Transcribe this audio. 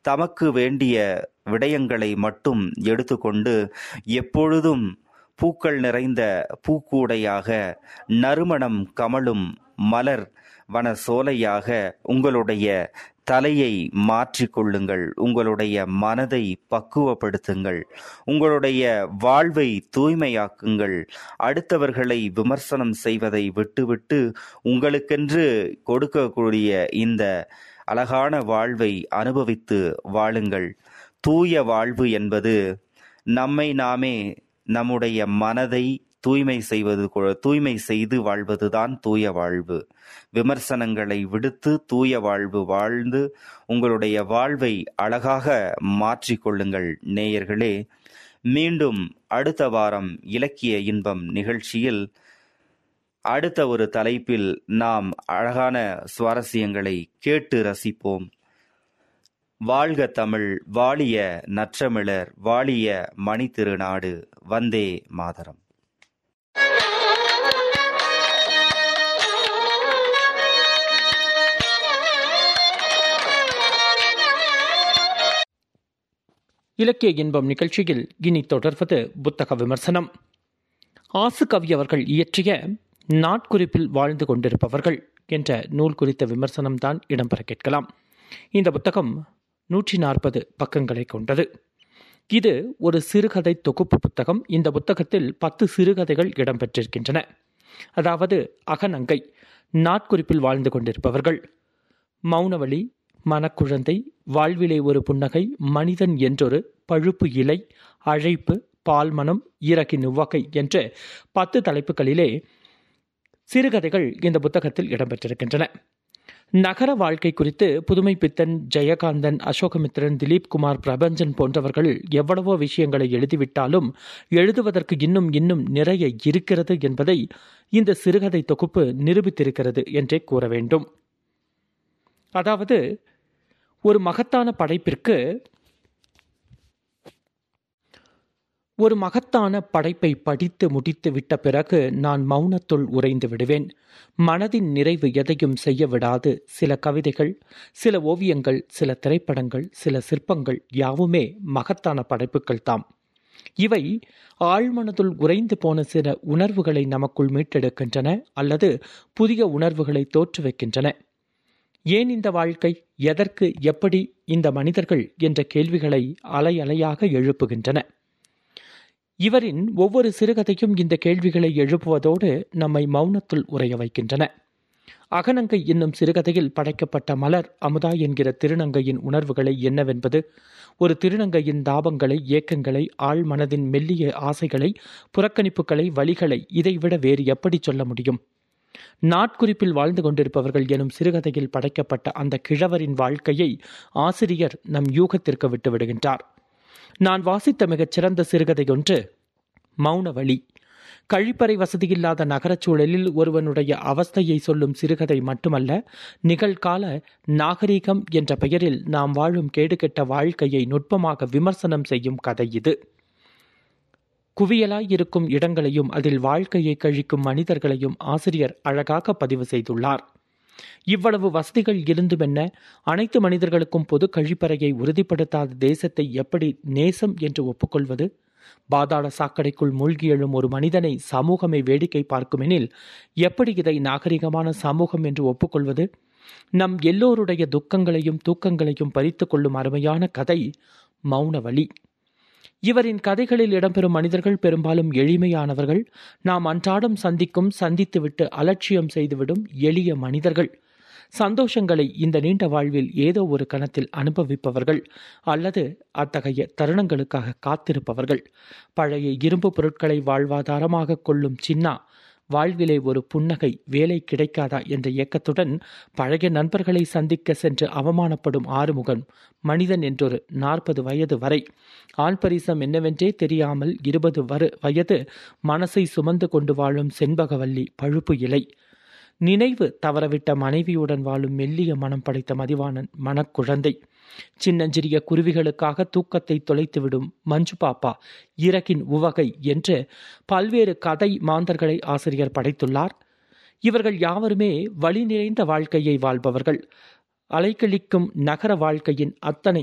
தமக்கு வேண்டிய விடயங்களை மட்டும் எடுத்துக்கொண்டு எப்பொழுதும் பூக்கள் நிறைந்த பூக்கூடையாக நறுமணம் கமழும் மலர் வன சோலையாக உங்களுடைய தலையை மாற்றிக்கொள்ளுங்கள் உங்களுடைய மனதை பக்குவப்படுத்துங்கள் உங்களுடைய வாழ்வை தூய்மையாக்குங்கள் அடுத்தவர்களை விமர்சனம் செய்வதை விட்டுவிட்டு உங்களுக்கென்று கொடுக்கக்கூடிய இந்த அழகான வாழ்வை அனுபவித்து வாழுங்கள் தூய வாழ்வு என்பது நம்மை நாமே நம்முடைய மனதை தூய்மை செய்வது தூய்மை செய்து வாழ்வதுதான் தூய வாழ்வு விமர்சனங்களை விடுத்து தூய வாழ்வு வாழ்ந்து உங்களுடைய வாழ்வை அழகாக மாற்றிக்கொள்ளுங்கள் நேயர்களே மீண்டும் அடுத்த வாரம் இலக்கிய இன்பம் நிகழ்ச்சியில் அடுத்த ஒரு தலைப்பில் நாம் அழகான சுவாரஸ்யங்களை கேட்டு ரசிப்போம் வாழ்க தமிழ் வாழிய நற்றமிழர் வாழிய மணி திருநாடு வந்தே மாதரம் இலக்கிய இன்பம் நிகழ்ச்சியில் இனி தொடர்வது புத்தக விமர்சனம் ஆசு கவி அவர்கள் இயற்றிய நாட்குறிப்பில் வாழ்ந்து கொண்டிருப்பவர்கள் என்ற நூல் குறித்த விமர்சனம்தான் இடம்பெற கேட்கலாம் இந்த புத்தகம் நூற்றி நாற்பது பக்கங்களை கொண்டது இது ஒரு சிறுகதை தொகுப்பு புத்தகம் இந்த புத்தகத்தில் பத்து சிறுகதைகள் இடம்பெற்றிருக்கின்றன அதாவது அகநங்கை நாட்குறிப்பில் வாழ்ந்து கொண்டிருப்பவர்கள் மௌனவழி மனக்குழந்தை வாழ்விலே ஒரு புன்னகை மனிதன் என்றொரு பழுப்பு இலை அழைப்பு பால்மனம் இறக்கின் உவகை என்று பத்து தலைப்புகளிலே சிறுகதைகள் இந்த புத்தகத்தில் இடம்பெற்றிருக்கின்றன நகர வாழ்க்கை குறித்து புதுமை பித்தன் ஜெயகாந்தன் அசோகமித்ரன் திலீப் குமார் பிரபஞ்சன் போன்றவர்கள் எவ்வளவோ விஷயங்களை எழுதிவிட்டாலும் எழுதுவதற்கு இன்னும் இன்னும் நிறைய இருக்கிறது என்பதை இந்த சிறுகதை தொகுப்பு நிரூபித்திருக்கிறது என்றே கூற வேண்டும் அதாவது ஒரு மகத்தான படைப்பிற்கு ஒரு மகத்தான படைப்பை படித்து முடித்து விட்ட பிறகு நான் மௌனத்துள் உறைந்து விடுவேன் மனதின் நிறைவு எதையும் செய்ய விடாது சில கவிதைகள் சில ஓவியங்கள் சில திரைப்படங்கள் சில சிற்பங்கள் யாவுமே மகத்தான படைப்புகள் தாம் இவை ஆழ்மனதுள் உறைந்து போன சில உணர்வுகளை நமக்குள் மீட்டெடுக்கின்றன அல்லது புதிய உணர்வுகளை தோற்றுவிக்கின்றன ஏன் இந்த வாழ்க்கை எதற்கு எப்படி இந்த மனிதர்கள் என்ற கேள்விகளை அலை அலையாக எழுப்புகின்றன இவரின் ஒவ்வொரு சிறுகதையும் இந்த கேள்விகளை எழுப்புவதோடு நம்மை மௌனத்துள் உரைய வைக்கின்றன அகநங்கை என்னும் சிறுகதையில் படைக்கப்பட்ட மலர் அமுதா என்கிற திருநங்கையின் உணர்வுகளை என்னவென்பது ஒரு திருநங்கையின் தாபங்களை ஏக்கங்களை ஆழ் மனதின் மெல்லிய ஆசைகளை புறக்கணிப்புகளை வழிகளை இதைவிட வேறு எப்படி சொல்ல முடியும் நாட்குறிப்பில் வாழ்ந்து கொண்டிருப்பவர்கள் எனும் சிறுகதையில் படைக்கப்பட்ட அந்த கிழவரின் வாழ்க்கையை ஆசிரியர் நம் யூகத்திற்கு விட்டு விடுகின்றார் நான் வாசித்த மிகச் சிறந்த சிறுகதை ஒன்று மௌன வழி கழிப்பறை வசதியில்லாத நகரச் சூழலில் ஒருவனுடைய அவஸ்தையை சொல்லும் சிறுகதை மட்டுமல்ல நிகழ்கால நாகரீகம் என்ற பெயரில் நாம் வாழும் கேடுகெட்ட வாழ்க்கையை நுட்பமாக விமர்சனம் செய்யும் கதை இது குவியலாய் இருக்கும் இடங்களையும் அதில் வாழ்க்கையை கழிக்கும் மனிதர்களையும் ஆசிரியர் அழகாக பதிவு செய்துள்ளார் இவ்வளவு வசதிகள் இருந்துமென்ன அனைத்து மனிதர்களுக்கும் பொது கழிப்பறையை உறுதிப்படுத்தாத தேசத்தை எப்படி நேசம் என்று ஒப்புக்கொள்வது பாதாள சாக்கடைக்குள் மூழ்கி எழும் ஒரு மனிதனை சமூகமே வேடிக்கை பார்க்குமெனில் எப்படி இதை நாகரிகமான சமூகம் என்று ஒப்புக்கொள்வது நம் எல்லோருடைய துக்கங்களையும் தூக்கங்களையும் பறித்து கொள்ளும் அருமையான கதை மௌன வழி இவரின் கதைகளில் இடம்பெறும் மனிதர்கள் பெரும்பாலும் எளிமையானவர்கள் நாம் அன்றாடம் சந்திக்கும் சந்தித்துவிட்டு அலட்சியம் செய்துவிடும் எளிய மனிதர்கள் சந்தோஷங்களை இந்த நீண்ட வாழ்வில் ஏதோ ஒரு கணத்தில் அனுபவிப்பவர்கள் அல்லது அத்தகைய தருணங்களுக்காக காத்திருப்பவர்கள் பழைய இரும்பு பொருட்களை வாழ்வாதாரமாக கொள்ளும் சின்னா வாழ்விலே ஒரு புன்னகை வேலை கிடைக்காதா என்ற இயக்கத்துடன் பழைய நண்பர்களை சந்திக்க சென்று அவமானப்படும் ஆறுமுகன் மனிதன் என்றொரு நாற்பது வயது வரை ஆள்பரிசம் என்னவென்றே தெரியாமல் இருபது வரு வயது மனசை சுமந்து கொண்டு வாழும் செண்பகவல்லி பழுப்பு இலை நினைவு தவறவிட்ட மனைவியுடன் வாழும் மெல்லிய மனம் படைத்த மதிவாணன் மனக்குழந்தை சின்னஞ்சிறிய குருவிகளுக்காக தூக்கத்தை தொலைத்துவிடும் மஞ்சு பாப்பா இறகின் உவகை என்று பல்வேறு கதை மாந்தர்களை ஆசிரியர் படைத்துள்ளார் இவர்கள் யாவருமே வழி நிறைந்த வாழ்க்கையை வாழ்பவர்கள் அலைக்கழிக்கும் நகர வாழ்க்கையின் அத்தனை